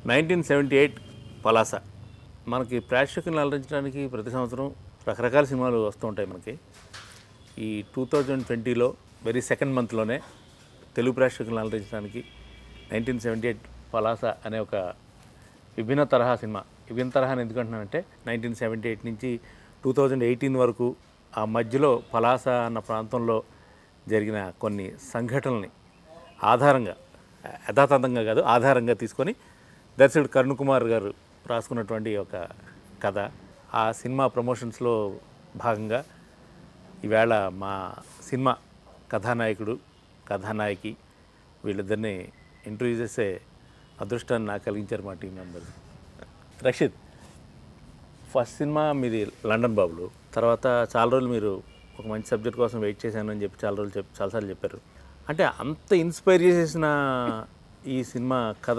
Nineteen seventy eight Palasa మనకి ప్రేక్షకులను అలరించడానికి ప్రతి సంవత్సరం రకరకాల సినిమాలు వస్తూ ఉంటాయి మనకి ఈ టూ థౌజండ్ ట్వంటీలో వెరీ సెకండ్ మంత్లోనే తెలుగు ప్రేక్షకులను అలరించడానికి నైన్టీన్ సెవెంటీ ఎయిట్ పలాస అనే ఒక విభిన్న తరహా సినిమా విభిన్న తరహా ఎందుకు అంటున్నానంటే నైన్టీన్ సెవెంటీ ఎయిట్ నుంచి టూ థౌజండ్ ఎయిటీన్ వరకు ఆ మధ్యలో పలాస అన్న ప్రాంతంలో జరిగిన కొన్ని సంఘటనల్ని ఆధారంగా యథాతథంగా కాదు ఆధారంగా తీసుకొని దర్శకుడు కరుణ్ కుమార్ గారు రాసుకున్నటువంటి ఒక కథ ఆ సినిమా ప్రమోషన్స్లో భాగంగా ఈవేళ మా సినిమా కథానాయకుడు కథానాయకి వీళ్ళిద్దరిని ఇంటర్వ్యూ చేసే అదృష్టాన్ని నాకు కలిగించారు మా టీం మెంబర్స్ రషీద్ ఫస్ట్ సినిమా మీది లండన్ బాబులు తర్వాత చాలా రోజులు మీరు ఒక మంచి సబ్జెక్ట్ కోసం వెయిట్ చేశాను అని చెప్పి చాలా రోజులు చెప్పి చాలాసార్లు చెప్పారు అంటే అంత ఇన్స్పైర్ చేసేసిన ఈ సినిమా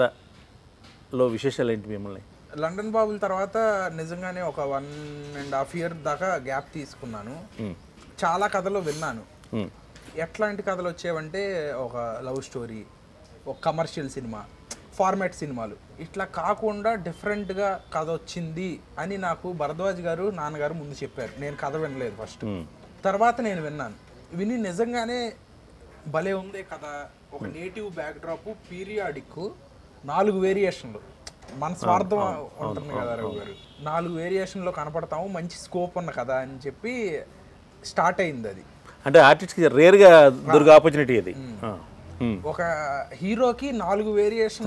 కథలో విశేషాలు ఏంటి మిమ్మల్ని లండన్ బాబుల తర్వాత నిజంగానే ఒక వన్ అండ్ హాఫ్ ఇయర్ దాకా గ్యాప్ తీసుకున్నాను చాలా కథలు విన్నాను మ్మ్. ఎట్లాంటి కథలు వచ్చేవంటే ఒక లవ్ స్టోరీ ఒక కమర్షియల్ సినిమా ఫార్మాట్ సినిమాలు ఇట్లా కాకుండా డిఫరెంట్గా కథ వచ్చింది అని నాకు భరద్వాజ్ గారు నాన్నగారు ముందు చెప్పారు నేను కథ వినలేదు ఫస్ట్ మ్మ్. తర్వాత నేను విన్నాను విని నిజంగానే భలే ఉంది కథ ఒక నేటివ్ బ్యాక్డ్రాప్ పీరియాడిక్ నాలుగు వేరియేషన్లు మన స్వార్థం ఉంటుంది కదా రవి గారు నాలుగు వేరియేషన్లో కనపడతాము మంచి స్కోప్ ఉన్న కథ అని చెప్పి స్టార్ట్ అయింది అది అంటే ఆర్టిస్ట్కి రేర్గా దొరికే ఆపర్చునిటీ అది ఆ. మ్మ్. ఒక హీరోకి నాలుగు వేరియేషన్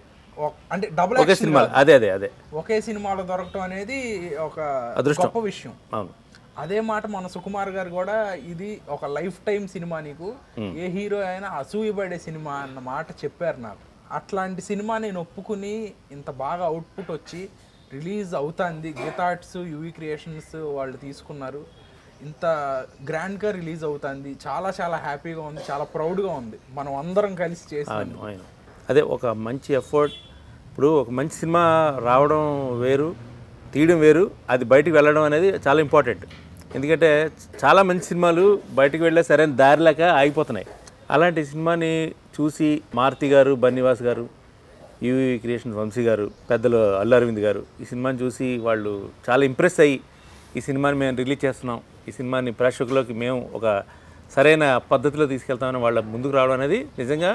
అంటే డబుల్ ఒకే సినిమా అదే అదే అదే ఒకే సినిమాలో దొరకటం అనేది ఒక అదృష్టం. గొప్ప విషయం అవును అదే మాట మన సుకుమార్ గారు కూడా ఇది ఒక లైఫ్ టైం సినిమా నీకు ఏ హీరో అయినా అసూయపడే సినిమా అన్న మాట చెప్పారు నాకు అట్లాంటి సినిమా నేను ఒప్పుకుని ఇంత బాగా అవుట్పుట్ వచ్చి రిలీజ్ అవుతుంది గీతార్ట్స్ యూవి క్రియేషన్స్ వాళ్ళు తీసుకున్నారు ఇంత గ్రాండ్గా రిలీజ్ అవుతుంది చాలా చాలా హ్యాపీగా ఉంది చాలా ప్రౌడ్గా ఉంది మనం అందరం కలిసి చేసి అవును అవును అదే ఒక మంచి ఎఫర్ట్ ఇప్పుడు ఒక మంచి సినిమా రావడం వేరు తీయడం వేరు అది బయటికి వెళ్ళడం అనేది చాలా ఇంపార్టెంట్ ఎందుకంటే చాలా మంచి సినిమాలు బయటికి వెళ్ళే సరైన దారి లేక ఆగిపోతున్నాయి అలాంటి సినిమాని చూసి మారుతి గారు బన్నీవాస్ గారు యూవి క్రియేషన్ వంశీ గారు పెద్దలు అల్లు అరవింద్ గారు ఈ సినిమాని చూసి వాళ్ళు చాలా ఇంప్రెస్ అయ్యి ఈ సినిమాని మేము రిలీజ్ చేస్తున్నాం ఈ సినిమాని ప్రేక్షకుల్లోకి మేము ఒక సరైన పద్ధతిలో తీసుకెళ్తామని వాళ్ళ ముందుకు రావడం అనేది నిజంగా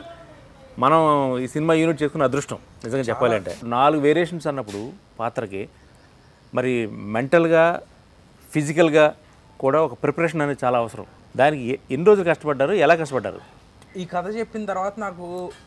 మనం ఈ సినిమా యూనిట్ చేసుకున్న అదృష్టం నిజంగా చెప్పాలంటే నాలుగు వేరియేషన్స్ అన్నప్పుడు పాత్రకి మరి మెంటల్గా ఫిజికల్గా కూడా ఒక ప్రిపరేషన్ అనేది చాలా అవసరం దానికి ఎ- ఎన్ని రోజులు కష్టపడ్డారు ఎలా కష్టపడ్డారు ఈ కథ చెప్పిన తర్వాత నాకు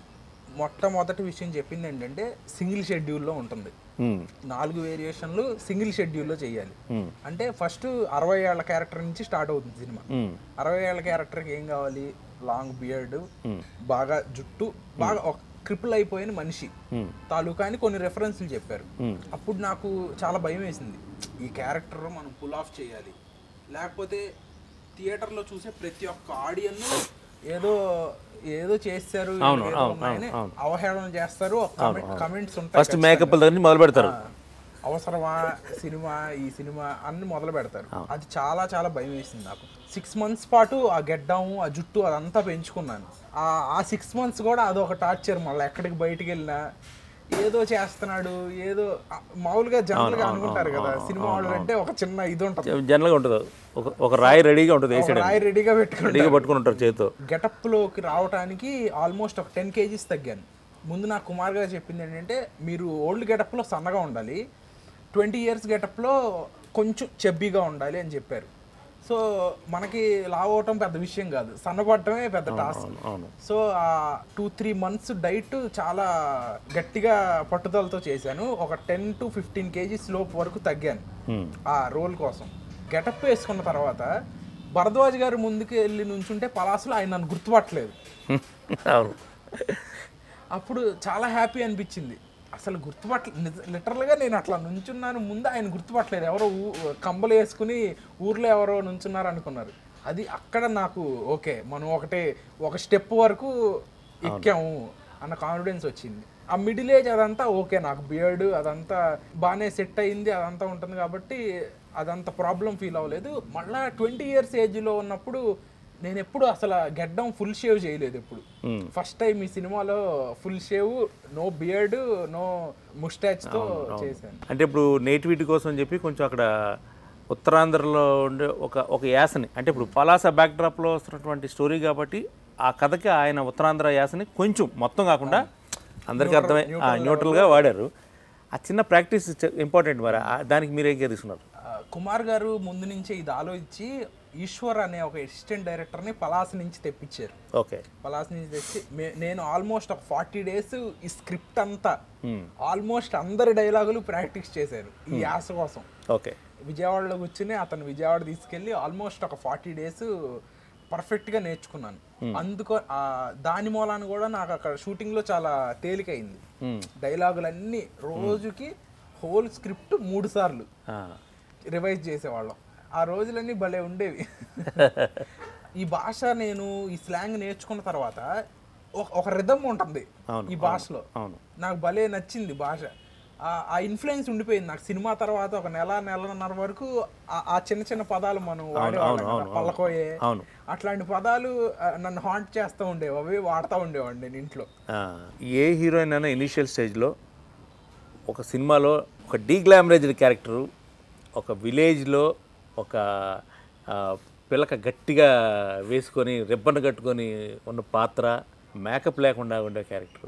మొట్టమొదటి విషయం చెప్పింది ఏంటంటే సింగిల్ షెడ్యూల్లో ఉంటుంది మ్మ్. నాలుగు వేరియేషన్లు సింగిల్ షెడ్యూల్లో చేయాలి మ్మ్. అంటే ఫస్ట్ అరవై ఏళ్ల క్యారెక్టర్ నుంచి స్టార్ట్ అవుతుంది సినిమా మ్మ్. అరవై ఏళ్ల క్యారెక్టర్కి ఏం కావాలి లాంగ్ బియర్డ్ బాగా జుట్టు బాగా ఒక క్రిపుల్ అయిపోయిన మనిషి మ్మ్. తాలూకా అని కొన్ని రెఫరెన్స్లు చెప్పారు మ్మ్. అప్పుడు నాకు చాలా భయం వేసింది ఈ క్యారెక్టర్ మనం పుల్ ఆఫ్ చేయాలి లేకపోతే థియేటర్లో చూసే ప్రతి ఒక్క ఆడియన్ ఏదో ఏదో చేస్తారు అవును, ఏదో అవును, ఉన్నాయని అవును, అవహేళన చేస్తారు కమెంట్స్ ఉంటాయి ఫస్ట్ మేకప్ దగ్గర నుంచి మొదలు పెడతారు ఆ, అవసరమా సినిమా ఈ సినిమా అన్ని మొదలు పెడతారు అది చాలా చాలా భయం వేసింది నాకు సిక్స్ మంత్స్ పాటు ఆ గెడ్డాము ఆ జుట్టు అదంతా పెంచుకున్నాను ఆ ఆ సిక్స్ మంత్స్ కూడా అదొక టార్చర్ మళ్ళీ ఎక్కడికి బయటికి వెళ్ళినా ఏదో చేస్తున్నాడు ఏదో ఆ, మామూలుగా జనరల్ గా అనుకుంటారు కదా సినిమా వాళ్ళు అంటే ఒక చిన్న ఇది ఉంటుంది జనరల్గా ఉంటుంది ఒక ఒక రాయి రెడీగా ఉంటుంది ఒక వేసేయడం రాయి రెడీగా పెట్టుకుంటారు రెడీగా పట్టుకుని ఉంటారు చేతితో గెటప్ లోకి రావడానికి ఆల్మోస్ట్ ఒక టెన్ కేజీస్ తగ్గాను ముందు నా కుమార్ గారు చెప్పింది ఏంటంటే మీరు ఓల్డ్ గెటప్లో సన్నగా ఉండాలి ట్వంటీ ఇయర్స్ గెటప్లో కొంచెం చెబ్బీగా ఉండాలి అని చెప్పారు సో మనకి లావ్ అవటం పెద్ద విషయం కాదు సన్నపడటమే పెద్ద టాస్క్ అవును సో ఆ టూ త్రీ మంత్స్ డైట్ చాలా గట్టిగా పట్టుదలతో చేశాను ఒక టెన్ టు ఫిఫ్టీన్ కేజీస్ లోపు వరకు తగ్గాను మ్మ్. ఆ రోల్ కోసం గెటప్ వేసుకున్న తర్వాత భరద్వాజ్ గారు ముందుకు వెళ్ళి నుంచుంటే పలాసులో ఆయన నన్ను గుర్తుపట్టలేదు అవును అప్పుడు చాలా హ్యాపీ అనిపించింది అసలు గుర్తుపట్ల లిటరల్గా నేను అట్లా నుంచున్నాను ముందు ఆయన గుర్తుపట్టలేదు ఎవరో ఊ- కంబలు వేసుకుని ఊర్లో ఎవరో నుంచున్నారు అనుకున్నారు అది అక్కడ నాకు ఓకే మనం ఒకటే ఒక స్టెప్ వరకు ఎక్కాము అన్న కాన్ఫిడెన్స్ వచ్చింది ఆ మిడిల్ ఏజ్ అదంతా ఓకే నాకు బియర్డ్ అదంతా బాగానే సెట్ అయింది అదంతా ఉంటుంది కాబట్టి అదంత ప్రాబ్లం ఫీల్ అవ్వలేదు మళ్ళా ట్వంటీ ఇయర్స్ ఏజ్లో ఉన్నప్పుడు నేను ఎప్పుడు అసలు గెడ్డం ఫుల్ షేవ్ చేయలేదు ఎప్పుడు ఫస్ట్ టైం ఈ సినిమాలో full shave no beard no mustache తో చేశాను అంటే ఇప్పుడు నేటివిటీ కోసం అని చెప్పి కొంచెం అక్కడ ఉత్తరాంధ్రలో ఉండే ఒక ఒక యాసని అంటే ఇప్పుడు పలాస బ్యాక్డ్రాప్లో వస్తున్నటువంటి స్టోరీ కాబట్టి ఆ కథకి ఆయన ఉత్తరాంధ్ర యాసని కొంచెం మొత్తం కాకుండా అందరికీ అర్థమై న్యూట్రల్గా వాడారు ఆ చిన్న ప్రాక్టీస్ ఇంపార్టెంట్ మరి ఆ- దానికి మీరేం కేర్ తీసుకున్నారు ఆ, కుమార్ గారు ముందు నుంచే ఇది ఆలోచించి ఈశ్వర్ అనే ఒక అసిస్టెంట్ డైరెక్టర్ని పలాస నుంచి తెప్పించారు ఓకే పలాస నుంచి తెచ్చి మే- నేను ఆల్మోస్ట్ ఒక ఫార్టీ డేస్ ఈ స్క్రిప్ట్ అంతా ఆల్మోస్ట్ అందరి డైలాగులు ప్రాక్టీస్ చేశారు ఈ యాస కోసం ఓకే విజయవాడలో కూర్చుని అతను విజయవాడ తీసుకెళ్ళి ఆల్మోస్ట్ ఒక ఫార్టీ డేస్ పర్ఫెక్ట్గా నేర్చుకున్నాను అందుకో ఆ, దాని మూలాన కూడా నాకు అక్కడ షూటింగ్లో చాలా తేలికైంది డైలాగులన్నీ రోజుకి హోల్ స్క్రిప్ట్ మూడు సార్లు ఆ. రివైజ్ చేసేవాళ్ళం ఆ రోజులన్నీ భలే ఉండేవి ఈ భాష నేను ఈ స్లాంగ్ నేర్చుకున్న తర్వాత ఒక- ఒక రిధమ్ ఉంటుంది ఈ భాషలో అవును నాకు భలే నచ్చింది భాష ఆ- ఆ ఇన్ఫ్లుయెన్స్ ఉండిపోయింది నాకు సినిమా తర్వాత ఒక నెల నెలన్నర వరకు ఆ- ఆ చిన్న చిన్న పదాలు మనం వాడేవాళ్ళం కదా, పల్లకోయే అవును అట్లాంటి పదాలు ఆ, నన్ను హాంట్ చేస్తూ ఉండేవి అవి వాడుతూ ఉండేవాడిని నేను ఇంట్లో ఆ, ఏ హీరోయిన్ అయినా ఇనిషియల్ స్టేజ్లో ఒక సినిమాలో ఒక డీగ్లామరైజ్డ్ క్యారెక్టరు ఒక విలేజ్లో ఒక ఆ, పిల్లక గట్టిగా వేసుకొని రిబ్బన్ కట్టుకొని ఉన్న పాత్ర మేకప్ లేకుండా ఉండే క్యారెక్టరు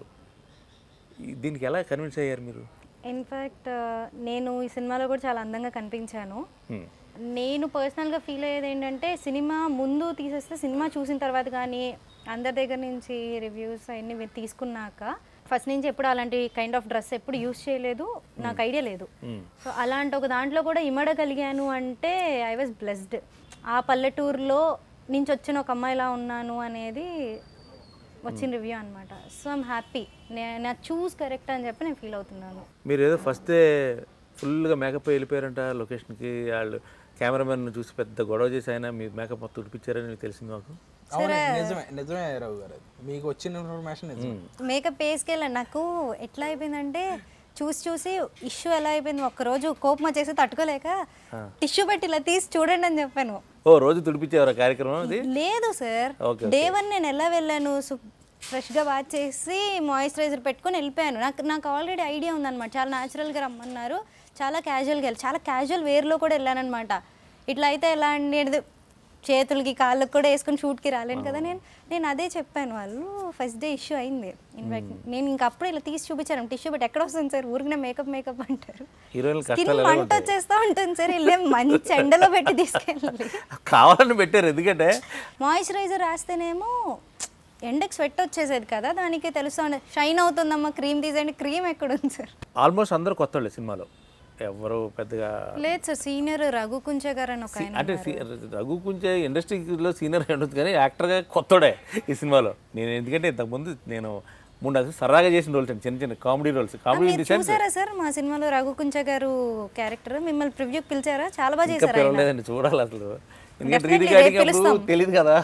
ఈ- దీనికి ఎలా కన్విన్స్ అయ్యారు మీరు ఇన్ఫ్యాక్ట్ నేను ఈ సినిమాలో కూడా చాలా అందంగా కనిపించాను Hmm. నేను పర్సనల్గా ఫీల్ అయ్యేది ఏంటంటే సినిమా ముందు తీసేస్తే సినిమా చూసిన తర్వాత కానీ అందరి దగ్గర నుంచి రివ్యూస్ అవన్నీ వి- తీసుకున్నాక ఫస్ట్ నుంచి ఎప్పుడు అలాంటి కైండ్ ఆఫ్ డ్రెస్ ఎప్పుడు యూస్ చేయలేదు నాకు ఐడియా లేదు సో అలాంటి ఒక దాంట్లో కూడా ఇమడగలిగాను అంటే ఐ వాజ్ బ్లెస్డ్ ఆ పల్లెటూరులో నుంచి వచ్చిన ఒక అమ్మాయిలా ఉన్నాను అనేది వచ్చిన రివ్యూ అనమాట సో ఐమ్ హ్యాపీ నేను నా చూస్ కరెక్ట్ అని చెప్పి నేను ఫీల్ అవుతున్నాను మీరు ఏదో ఫస్టే ఫుల్గా మేకప్ వెళ్ళిపోయారంట లొకేషన్కి వాళ్ళు కెమెరామెన్ చూసి పెద్ద గొడవ చేసి ఆయన మీ మేకప్ మొత్తం ఉడిపించారని మీకు తెలిసింది మాకు అవును నిజమే నిజమే రావు గారు అది. మీకు వచ్చిన ఇన్ఫర్మేషన్ నిజమే మేకప్ వేసుకెళ్ళాను నాకు ఎట్లా అయిపోయిందంటే చూసి చూసి ఇష్యూ ఎలా అయిపోయింది ఒక్కరోజు కోపం వచ్చేసి తట్టుకోలేక టిష్యూ పెట్టి ఇలా తీసి చూడండి అని చెప్పాను ఓ రోజు తుడిపించేవారు కార్యక్రమం అది లేదు సార్ Okay, డే వన్ నేను ఎలా వెళ్ళాను ఫ్రెష్గా వాచ్ చేసి మాయిశ్చరైజర్ పెట్టుకొని వెళ్ళిపోయాను నాకు నాకు ఆల్రెడీ ఐడియా ఉందన్నమాట చాలా న్యాచురల్గా రమ్మన్నారు చాలా క్యాజువల్గా వెళ్ళి చాలా క్యాజువల్ వేర్లో కూడా వెళ్ళానమాట ఇట్లా అయితే ఎలా అండి ఇది చేతులకి కాళ్ళకి కూడా వేసుకొని షూట్కి రాలేను కదా నేను నేను అదే చెప్పాను వాళ్ళు ఫస్ట్ డే ఇష్యూ అయింది ఇన్ఫాక్ట్ నేను ఇంకా అప్పుడు ఇలా తీసి చూపించాను టిష్యూ బట్ ఎక్కడ వస్తుంది సార్ ఊరికనే మేకప్ మేకప్ అంటారు హీరోయిన్లు స్కిన్ కష్టాలు ఎలా మంట ఉంటాయి వచ్చేస్తూ ఉంటుంది సార్ వెళ్ళే మంచి ఎండలో పెట్టి తీసుకెళ్ళాలి కావాలని పెట్టారు ఎందుకంటే మాయిశ్చరైజర్ రాస్తేనేమో ఎండకి స్వెట్ వచ్చేసేది కదా దానికి తెలుస్తుంది షైన్ అవుతుందమ్మా క్రీమ్ తీసేయండి క్రీమ్ ఎక్కడ ఉంది సార్ ఆల్మోస్ట్ అందరూ కొత్త వాళ్ళే సినిమాలో ఎవరు పెద్దగా లేదు సార్ సీనియర్ రఘు కుంచే గారు అని ఒక ఆయన అంటే సీ- రఘు కొంచెం ఇండస్ట్రీలో సీనియర్ ఉండదు కానీ యాక్టర్గా కొత్తోడే ఈ సినిమాలో నేను ఎందుకంటే ఇంతకుముందు నేను మూడు అసలు సరదాగా చేసిన రోల్స్ అండి చిన్న చిన్న కామెడీ రోల్స్ కామెడీ మీరు చూసారా సార్ మా సినిమాలో రఘు కుంచే గారు క్యారెక్టర్ మిమ్మల్ని ప్రివ్యూకి పిలిచారా చాలా బాగా ఇంకా చేశారు ఆయన పిలవలేదండి చూడాలి అసలు ఎందుకంటే Definitely రీడింగ్ రేపు అడిగినప్పుడు పిలుస్తాం. తెలియదు కదా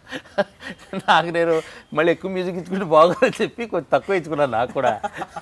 నాకు నేను మళ్ళీ ఎక్కువ మ్యూజిక్ ఇచ్చుకుంటే బాగోదని చెప్పి కొంచెం తక్కువ ఇచ్చుకున్నాను నాకు కూడా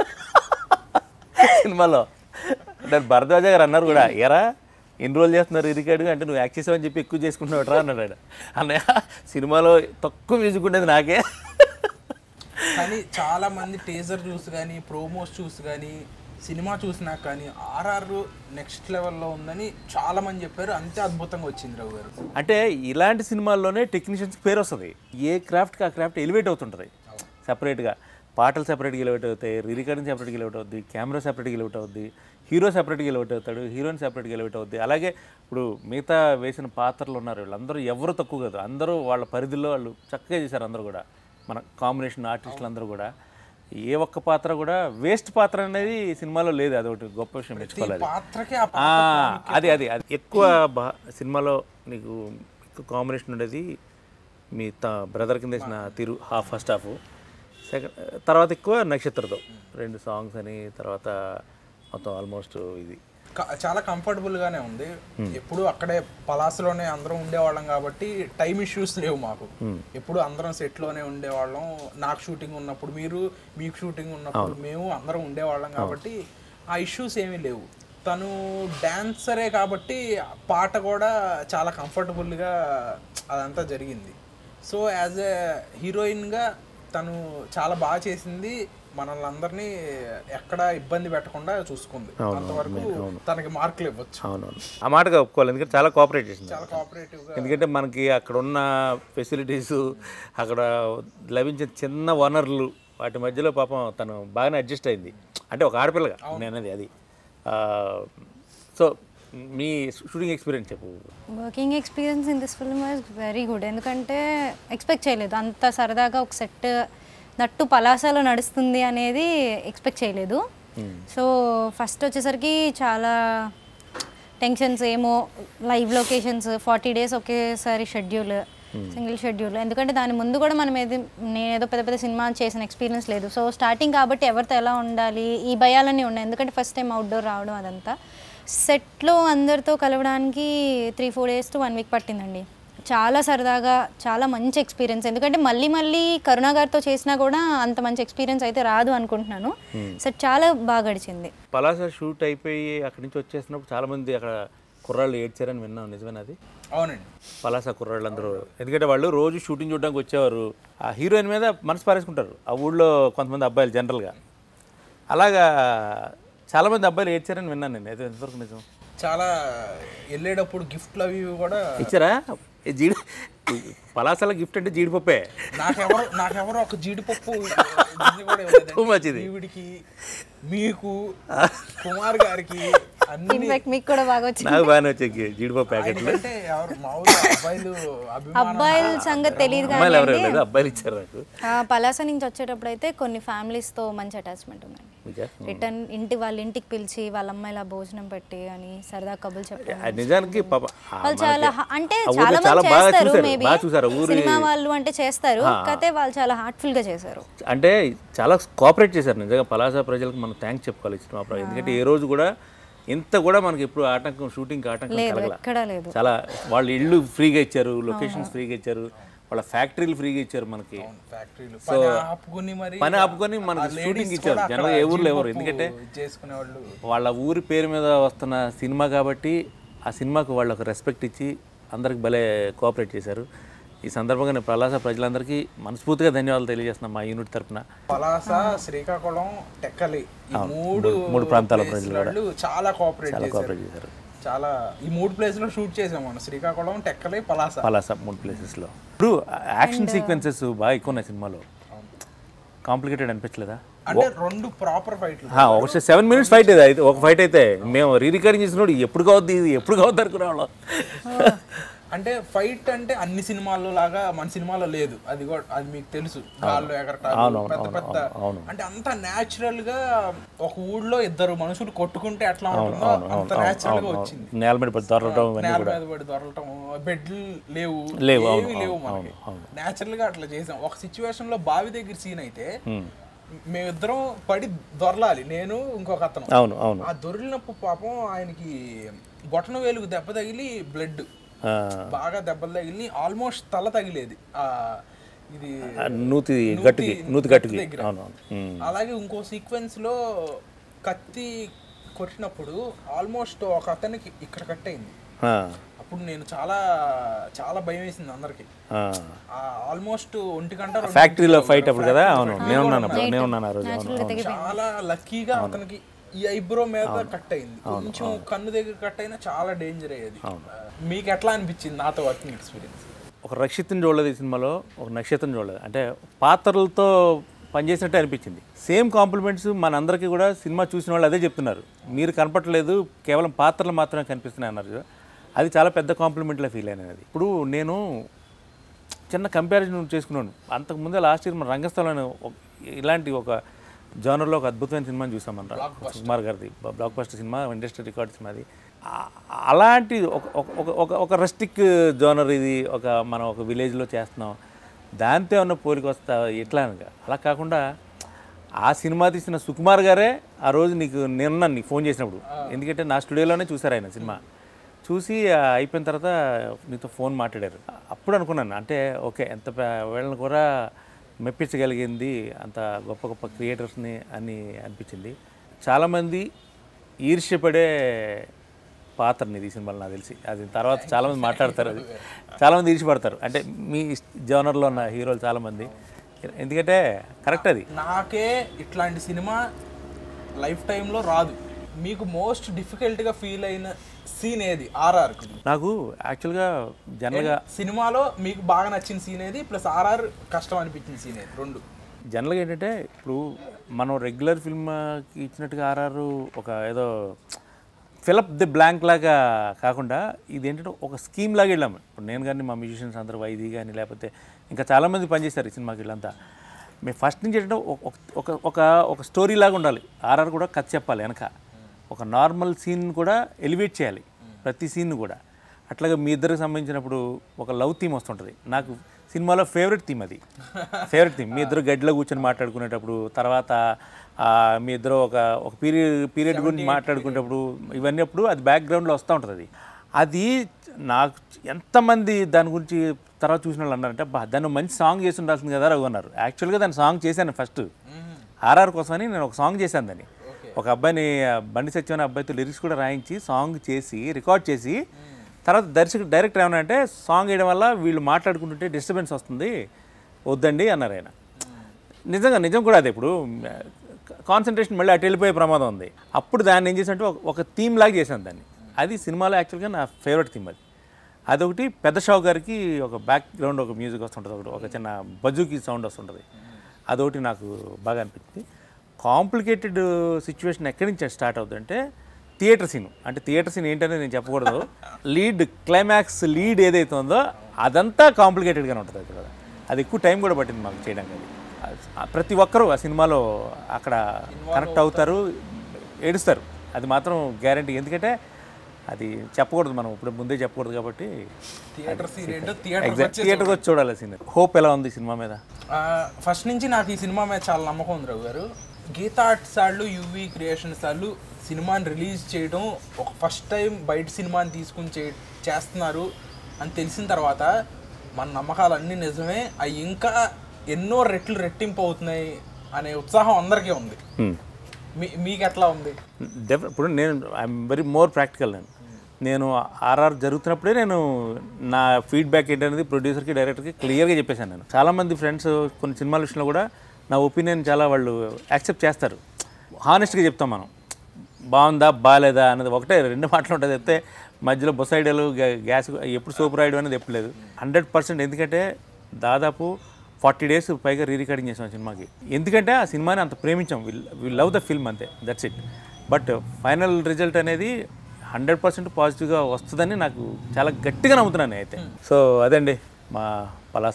సినిమాలో దాని భరద్వాజ గారు అన్నారు కూడా ఎరా ఎన్ని రోజులు చేస్తున్నారు రికార్డు అంటే నువ్వు యాక్ట్ చేసావని చెప్పి ఎక్కువ చేసుకుంటున్నావు రా అన్నాడు ఆయన అన్నయ్య సినిమాలో తక్కువ మ్యూజిక్ ఉండేది నాకే కానీ చాలా మంది టేజర్ చూసి కానీ ప్రోమోస్ చూసి కానీ సినిమా చూసినాక కానీ ఆర్ఆర్ నెక్స్ట్ లెవెల్లో ఉందని చాలా మంది చెప్పారు అంతే అద్భుతంగా వచ్చింది రఘు గారు అంటే ఇలాంటి సినిమాల్లోనే టెక్నీషియన్స్ పేరు వస్తుంది ఏ క్రాఫ్ట్కి ఆ క్రాఫ్ట్ ఎలివేట్ అవుతుంటుంది సపరేట్గా పాటలు సపరేట్గా ఎలివేట్ అవుతాయి రికార్డింగ్ సపరేట్గా ఎలివేట్ అవుద్ది కెమెరా సపరేట్గా ఎలివేట్ అవుద్ది హీరో సపరేట్గా ఎలివేట్ అవుతాడు హీరోయిన్ సపరేట్గా ఎలివేట్ అవుద్ది అలాగే ఇప్పుడు మిగతా వేసిన పాత్రలు ఉన్నారు వీళ్ళందరూ ఎవరు తక్కువ కాదు అందరూ వాళ్ళ పరిధిలో వాళ్ళు చక్కగా చేశారు అందరూ కూడా మన కాంబినేషన్ ఆర్టిస్టులు అందరూ కూడా ఏ ఒక్క పాత్ర కూడా వేస్ట్ పాత్ర అనేది సినిమాలో లేదు అదొకటి గొప్ప విషయం మెచ్చుకోవాలి అది. పాత్రకే ఆ ఆ, అది అది అది ఎక్కువ బా సినిమాలో నీకు ఎక్కువ కాంబినేషన్ ఉండేది మీ త బ్రదర్ కింద వేసిన తిరు హాఫ్ ఫస్ట్ హాఫ్ సెకండ్ తర్వాత ఎక్కువ నక్షత్రతో రెండు సాంగ్స్ అని తర్వాత మొత్తం ఆల్మోస్ట్ ఇది క- చాలా కంఫర్టబుల్ గానే ఉంది ఎప్పుడు అక్కడే పలాసలోనే అందరం ఉండేవాళ్ళం కాబట్టి టైం ఇష్యూస్ లేవు మాకు ఎప్పుడు అందరం సెట్ లోనే ఉండేవాళ్ళం నాకు షూటింగ్ ఉన్నప్పుడు మీరు మీకు షూటింగ్ ఉన్నప్పుడు మేము అందరం ఉండేవాళ్ళం కాబట్టి ఆ ఇష్యూస్ ఏమీ లేవు తను డాన్సరే కాబట్టి పాట కూడా చాలా కంఫర్టబుల్ గా అదంతా జరిగింది సో యాజ్ ఎ హీరోయిన్గా తను చాలా బాగా చేసింది మనల్ని అందరినీ ఎక్కడ ఇబ్బంది పెట్టకుండా చూసుకుంది అంతవరకు తనకి మార్కులు ఇవ్వచ్చు అవునవును ఆ మాటగా ఒప్పుకోవాలి ఎందుకంటే చాలా కోఆపరేట్ చేసింది చాలా కోఆపరేటివ్గా ఎందుకంటే మనకి అక్కడ ఉన్న ఫెసిలిటీస్ అక్కడ లభించే చిన్న వనరులు వాటి మధ్యలో పాపం తను బాగానే అడ్జస్ట్ అయింది అంటే ఒక ఆడపిల్లగా నేను అనేది అది సో మీ షూటింగ్ ఎక్స్పీరియన్స్ చెప్పు working experience in this film was very good ఎందుకంటే ఎక్స్పెక్ట్ చేయలేదు అంత సరదాగా ఒక సెట్ నట్టు పలాసాలో నడుస్తుంది అనేది ఎక్స్పెక్ట్ చేయలేదు సో ఫస్ట్ వచ్చేసరికి చాలా టెన్షన్స్ ఏమో లైవ్ లొకేషన్స్ ఫార్టీ డేస్ ఒకేసారి షెడ్యూల్ సింగిల్ షెడ్యూల్ ఎందుకంటే దాని ముందు కూడా మనం ఏది నేనేదో పెద్ద పెద్ద సినిమా చేసిన ఎక్స్పీరియన్స్ లేదు సో స్టార్టింగ్ కాబట్టి ఎవరితో ఎలా ఉండాలి ఈ భయాలన్నీ ఉన్నాయి ఎందుకంటే ఫస్ట్ టైం అవుట్డోర్ రావడం అదంతా సెట్లో అందరితో కలవడానికి three four days to one week పట్టిందండి చాలా సరదాగా చాలా మంచి ఎక్స్పీరియన్స్ ఎందుకంటే మళ్ళీ మళ్ళీ కరుణా గారితో చేసినా కూడా అంత మంచి ఎక్స్పీరియన్స్ అయితే రాదు అనుకుంటున్నాను సెట్ చాలా బాగా గడిచింది పలాస షూట్ అయిపోయి అక్కడి నుంచి వచ్చేసినప్పుడు చాలామంది అక్కడ కుర్రాళ్ళు ఏడ్చారని విన్నాం నిజమేనా అది అవునండి పలాస కుర్రాళ్ళు అందరూ ఎందుకంటే వాళ్ళు రోజు షూటింగ్ చూడడానికి వచ్చేవారు ఆ హీరోయిన్ మీద మనసు పారేసుకుంటారు ఆ ఊళ్ళో కొంతమంది అబ్బాయిలు జనరల్గా అలాగా చాలామంది అబ్బాయిలు ఏడ్చారని విన్నాను నేను అయితే ఎంతవరకు నిజం చాలా వెళ్ళేటప్పుడు గిఫ్ట్లు అవి ఇవి కూడా ఇచ్చారా ఏ జీడి పలాసల గిఫ్ట్ అంటే జీడిపప్పే నాకెవరు నాకెవరు ఒక జీడిపప్పు ఇది కూడా ఇవ్వలేదండి. Too much ఇది. ఈవిడికి మీకు కుమార్ గారికి అన్ని ఇన్ఫాక్ట్ మీకు కూడా బాగా వచ్చింది నాకు బాగానే వచ్చాయి జీడిపప్పు ప్యాకెట్లు అంటే ఎవరు మామూలు అబ్బాయిలు అభిమానం అబ్బాయిల సంగతి తెలియదు అమ్మాయిలు ఎవరు కానీ లేదు అబ్బాయిలు ఇచ్చారు నాకు ఆ, పలాస నుంచి వచ్చేటప్పుడు అయితే కొన్ని ఫ్యామిలీస్తో మంచి అటాచ్మెంట్ ఉందండి మీకా? రిటర్న్ ఇంటి వాళ్ళ ఇంటికి పిలిచి వాళ్ళ అమ్మాయిల భోజనం పెట్టి అని సరదా కబులు చెప్పడం ఆ నిజానికి పాప ఆ వాళ్ళు మనకి చాలా హ- అంటే ఆ ఊర్లో చాలా చాలా మంది బాగా చేస్తారు చూశారు మేబీ బాగా చూసారు ఊరి సినిమా వాళ్ళు అంటే చేస్తారు కాకపోతే వాళ్ళు చాలా హార్ట్ఫుల్ గా చేశారు అంటే చాలా కోఆపరేట్ చేశారు నిజంగా పలాస ప్రజలకు మనం థ్యాంక్స్ చెప్పుకోవాలి ఈ సినిమా ప్ర- ఎందుకంటే ఏ రోజు కూడా ఇంత కూడా మనకి ఇప్పుడు ఆటంకం షూటింగ్ ఆటంకం లేదు కలగల ఎక్కడా లేదు చాలా వాళ్ళ ఇళ్ళు ఫ్రీగా ఇచ్చారు లొకేషన్స్ ఫ్రీగా ఇచ్చారు వాళ్ళ ఫ్యాక్టరీలు ఫ్రీగా ఇచ్చారు మనకి ఫ్యాక్టరీలు పని ఆపుకుని మరి పని ఆపుకొని మనకి ఆ షూటింగ్ ladies ఇచ్చారు కూడా అక్కడ జనరల్గా ఏ ఊర్లో ఎవరు జీడిపప్పు ఎందుకంటే చేసుకునేవాళ్ళు వాళ్ళ ఊరి పేరు మీద వస్తున్న సినిమా కాబట్టి ఆ సినిమాకు వాళ్ళు ఒక రెస్పెక్ట్ ఇచ్చి అందరికి భలే కోఆపరేట్ చేశారు ఈ సందర్భంగా నేను ప్రలాస ప్రజలందరికీ మనస్ఫూర్తిగా ధన్యవాదాలు తెలియజేస్తున్నాను మా యూనిట్ తరపున పలాస శ్రీకాకుళం టెక్కలి ఈ మూడు మూడు ప్రాంతాల place ప్రజలు వాళ్ళు చాలా కోఆపరేట్ చేశారు కోఆపరేట్ చేశారు చాలా ఈ మూడు ప్లేస్ లో షూట్ చేసాం మనం శ్రీకాకుళం టెక్కలి పలాస పలాస మూడు ప్లేసెస్లో ఇప్పుడు యాక్షన్ సీక్వెన్సెస్ బాగా ఎక్కువ ఉన్నాయి సినిమాలో కాంప్లికేటెడ్ అనిపించలేదా అంటే రెండు ప్రాపర్ ఫైట్లు ఆ, ఒక సెవెన్ మినిట్స్ ఫైట్ ఇది అయితే ఒక ఫైట్ అయితే మేము రీ రికార్డింగ్ చేసినప్పుడు ఎప్పుడు కావద్దు ఇది ఎప్పుడు కావద్దు అనుకునే వాళ్ళం అంటే ఫైట్ అంటే అన్ని సినిమాల్లో లాగా మన సినిమాలో లేదు అది కూడా అది మీకు తెలుసు గాల్లో ఎగరటాలు పెద్ద పెద్ద అంటే అంత న్యాచురల్ గా ఒక ఊళ్ళో ఇద్దరు మనుషులు కొట్టుకుంటే ఎట్లా ఉంటుందో అంత న్యాచురల్ గా వచ్చింది నేల మీద పడి దొరకటం ఇవన్నీ నేల మీద పడి దొరలటం బెడ్లు లేవు లేవు, అవును, ఏమీ లేవు అవును, మనకి అవును. న్యాచురల్ గా అట్లా చేసాం ఒక సిచ్యువేషన్ లో బావి దగ్గర సీన్ అయితే మేమిద్దరం పడి దొరలాలి నేను ఇంకొక అతను అవును అవును ఆ దొరిలినప్పుడు పాపం ఆయనకి బొటన వేలుకు దెబ్బ తగిలి బ్లడ్ ఆ, బాగా దెబ్బలు తగిలి ఆల్మోస్ట్ తల తగిలేది ఆ ఇది ఆ నూతి గట్టుకి నూతి గట్టుకి దగ్గర. అవును అవును ఉమ్. అలాగే ఇంకో సీక్వెన్స్ లో కత్తి కొట్టినప్పుడు ఆల్మోస్ట్ ఒక అతనికి ఇక్కడ కట్ అయింది ఆ, అప్పుడు నేను చాలా చాలా భయం వేసింది అందరికి ఆ. ఆల్మోస్ట్ ఒంటి గంట రెండు ఫ్యాక్టరీలో ఫైట్ అప్పుడు కదా అవును నేను ఉన్నాను అప్పుడు నేను ఉన్నాను ఆ రోజు అవును అవును చాలా లక్కీగా అతనికి ఈ ఐబ్రో మీద కట్ అయింది కొంచెం కన్ను దగ్గర కట్ అయినా చాలా డేంజర్ అయ్యేది మీకు ఎట్లా అనిపించింది నాతో వర్కింగ్ ఎక్స్పీరియన్స్ ఒక రక్షితం చూడలేదు ఈ సినిమాలో ఒక నక్షత్రం చూడలేదు అంటే పాత్రలతో పనిచేసినట్టే అనిపించింది సేమ్ కాంప్లిమెంట్స్ మనందరికీ కూడా సినిమా చూసిన వాళ్ళు అదే చెప్తున్నారు మీరు కనపట్లేదు కేవలం పాత్రలు మాత్రమే కనిపిస్తున్నాయి అన్నారు కదా. అది చాలా పెద్ద కాంప్లిమెంట్లా ఫీల్ అయినది అది ఇప్పుడు నేను చిన్న కంపారిజన్ చేసుకున్నాను అంతకుముందే లాస్ట్ ఇయర్ మన రంగస్థలంలో ఒక- ఇలాంటి ఒక జానర్లో ఒక అద్భుతమైన సినిమాని చూసాం మన సుకుమార్ గారిది బ్లాక్ బస్టర్ సినిమా ఇండస్ట్రీ రికార్డ్ సినిమా అది ఆ- అలాంటి ఒక ఒక- ఒక ఒక ఒక రస్టిక్ జోనర్ ఇది ఒక మనం ఒక విలేజ్లో చేస్తున్నాం దాంతో ఉన్న పోలిక వస్తా ఎట్లా అనగా అలా కాకుండా ఆ సినిమా తీసిన సుకుమార్ గారే ఆ రోజు నీకు నిన్న నీకు ఫోన్ చేసినప్పుడు ఎందుకంటే నా స్టూడియోలోనే చూసారు ఆయన సినిమా చూసి ఆ, అయిపోయిన తర్వాత నీతో ఫోన్ మాట్లాడారు అప్పుడు అనుకున్నాను అంటే ఓకే ఎంత పే- వీళ్ళని కూడా మెప్పించగలిగింది అంత గొప్ప గొప్ప క్రియేటర్స్ని అని అనిపించింది చాలామంది ఈర్ష్యపడే పాత్ర ఇది ఈ సినిమాలో నాకు తెలిసి అది తర్వాత చాలామంది మాట్లాడతారు అది చాలామంది తీసిపడతారు అంటే మీ జోనర్లో ఉన్న హీరోలు చాలామంది ఎందుకంటే కరెక్ట్ అది నాకే ఇట్లాంటి సినిమా లైఫ్ టైంలో రాదు మీకు మోస్ట్ డిఫికల్ట్గా ఫీల్ అయిన సీన్ ఏది ఆర్ఆర్ నాకు యాక్చువల్గా జనరల్గా సినిమాలో మీకు బాగా నచ్చిన సీన్ ఏది ప్లస్ ఆర్ఆర్ కష్టం అనిపించిన సీన్ ఏది రెండు జనరల్గా ఏంటంటే ఇప్పుడు మనం రెగ్యులర్ ఫిల్మ్కి ఇచ్చినట్టుగా ఆర్ఆర్ ఒక ఏదో ఫిలప్ ది బ్లాంక్ లాగా కాకుండా ఇది ఏంటంటే ఒక స్కీమ్ లాగా వెళ్ళాము ఇప్పుడు నేను కానీ మా మ్యూజిషియన్స్ అందరూ వైది కానీ లేకపోతే ఇంకా చాలామంది పనిచేస్తారు ఈ సినిమాకి వీళ్ళంతా మేము ఫస్ట్ నుంచి ఏంటంటే ఒక- ఒక ఒక ఒక స్టోరీ లాగా ఉండాలి ఆర్ఆర్ కూడా కథ చెప్పాలి వెనక ఒక నార్మల్ సీన్ కూడా ఎలివేట్ చేయాలి ప్రతి సీన్ కూడా అట్లాగే మీ ఇద్దరికి సంబంధించినప్పుడు ఒక లవ్ థీమ్ వస్తుంటుంది నాకు సినిమాలో ఫేవరెట్ థీమ్ అది ఫేవరెట్ థీమ్ మీ ఇద్దరు గడ్డిలో కూర్చొని మాట్లాడుకునేటప్పుడు తర్వాత ఆ, మీ ఇద్దరు ఒక ఒక పీరియడ్ పీరియడ్ గురించి మాట్లాడుకునేటప్పుడు ఇవన్నీ అప్పుడు అది బ్యాక్గ్రౌండ్లో వస్తూ ఉంటుంది అది అది నాకు ఎంతమంది దాని గురించి తర్వాత చూసిన వాళ్ళు అన్నారంటే బా దాన్ని మంచి సాంగ్ చేసి ఉండాల్సింది కదా రఘు అన్నారు యాక్చువల్గా దాన్ని సాంగ్ చేశాను ఫస్ట్ ఆర్ఆర్ కోసమని నేను ఒక సాంగ్ చేశాను దాన్ని ఒక అబ్బాయిని ఆ, బండి సత్యం అనే అబ్బాయితో లిరిక్స్ కూడా రాయించి సాంగ్ చేసి రికార్డ్ చేసి తర్వాత దర్శకుడు డైరెక్టర్ ఏమన్నా అంటే సాంగ్ వేయడం వల్ల వీళ్ళు మాట్లాడుకుంటుంటే డిస్టర్బెన్స్ వస్తుంది వద్దండి అన్నారు ఆయన నిజంగా నిజం కూడా అదే ఇప్పుడు కాన్సన్ట్రేషన్ మళ్ళీ అటు వెళ్ళిపోయే ప్రమాదం ఉంది అప్పుడు దాన్ని ఏం చేశానంటే ఒక- ఒక థీమ్ లాగా చేశాను దాన్ని అది సినిమాలో యాక్చువల్గా నా ఫేవరెట్ థీమ్ అది అదొకటి పెద్ద షావు గారికి ఒక బ్యాక్గ్రౌండ్ ఒక మ్యూజిక్ వస్తుంటుంది ఒకటి ఒక చిన్న బజుకి సౌండ్ వస్తుంటుంది అదొకటి నాకు బాగా అనిపించింది కాంప్లికేటెడ్ సిచ్యువేషన్ ఎక్కడి నుంచి స్టార్ట్ అవుతుందంటే థియేటర్ సీన్ అంటే థియేటర్ సీన్ ఏంటనేది నేను చెప్పకూడదు లీడ్ క్లైమాక్స్ లీడ్ ఏదైతే ఉందో అదంతా కాంప్లికేటెడ్గానే ఉంటుంది అది కూడా అది ఎక్కువ టైం కూడా పట్టింది మాకు చేయడానికి అది ఆ ప్రతి ఒక్కరూ ఆ సినిమాలో అక్కడ కనెక్ట్ అవుతారు ఏడుస్తారు అది మాత్రం గ్యారంటీ ఎందుకంటే అది చెప్పకూడదు మనం ఇప్పుడు ముందే చెప్పకూడదు కాబట్టి థియేటర్ సీన్ ఏంటో థియేటర్ ఎగ్జాక్ట్ థియేటర్కి వచ్చి చూడాలి సీన్ హోప్ ఎలా ఉంది ఈ సినిమా మీద ఫస్ట్ నుంచి నాకు ఈ సినిమా మీద చాలా నమ్మకం ఉంది రఘు గారు గీతా ఆర్ట్స్ వాళ్ళు యువి క్రియేషన్స్ వాళ్ళు సినిమాని రిలీజ్ చేయడం ఒక ఫస్ట్ టైం బయట సినిమాని తీసుకుని చే చేస్తున్నారు అని తెలిసిన తర్వాత మన నమ్మకాలు అన్నీ నిజమే అవి ఇంకా ఎన్నో రెట్లు రెట్టింపు అవుతున్నాయి అనే ఉత్సాహం అందరికీ ఉంది Hmm. మీ మీకు ఎట్లా ఉంది డెఫ్ ఇప్పుడు నేను ఐఎమ్ వెరీ మోర్ ప్రాక్టికల్ నేను నేను ఆర్ఆర్ జరుగుతున్నప్పుడే నేను నా ఫీడ్బ్యాక్ ఏంటనేది ప్రొడ్యూసర్కి డైరెక్టర్కి క్లియర్గా చెప్పేశాను నేను చాలామంది ఫ్రెండ్స్ కొన్ని సినిమాల విషయంలో కూడా నా ఒపీనియన్ చాలా వాళ్ళు యాక్సెప్ట్ చేస్తారు హానెస్ట్గా చెప్తాం మనం బాగుందా బాగాలేదా అనేది ఒకటే రెండు మాటలు ఉంటుంది అయితే మధ్యలో బొస్ ఐడియాలు గ్యాస్ ఎప్పుడు సూపర్ రాయడం అనేది ఎప్పుడు లేదు హండ్రెడ్ పర్సెంట్ ఎందుకంటే దాదాపు ఫార్టీ డేస్ పైగా రీ రికార్డింగ్ చేసాం ఆ సినిమాకి ఎందుకంటే ఆ సినిమాని అంత ప్రేమించాం will will love the film అంతే that's it but final result అనేది హండ్రెడ్ పర్సెంట్ పాజిటివ్గా వస్తుందని నాకు చాలా గట్టిగా నమ్ముతున్నాను అయితే సో అదండి మా పలాస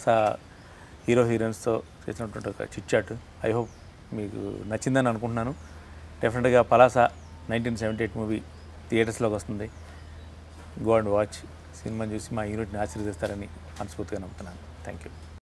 హీరో హీరోయిన్స్తో చేసినటువంటి ఒక చిట్ చాట్ ఐ హోప్ మీకు నచ్చిందని అనుకుంటున్నాను డెఫినెట్గా Palasa nineteen seventy eight movie థియేటర్స్లోకి వస్తుంది గో అండ్ వాచ్ సినిమా చూసి మా యూనిట్ని ఆశీర్వదిస్తారని మనస్ఫూర్తిగా నమ్ముతున్నాను థ్యాంక్ యూ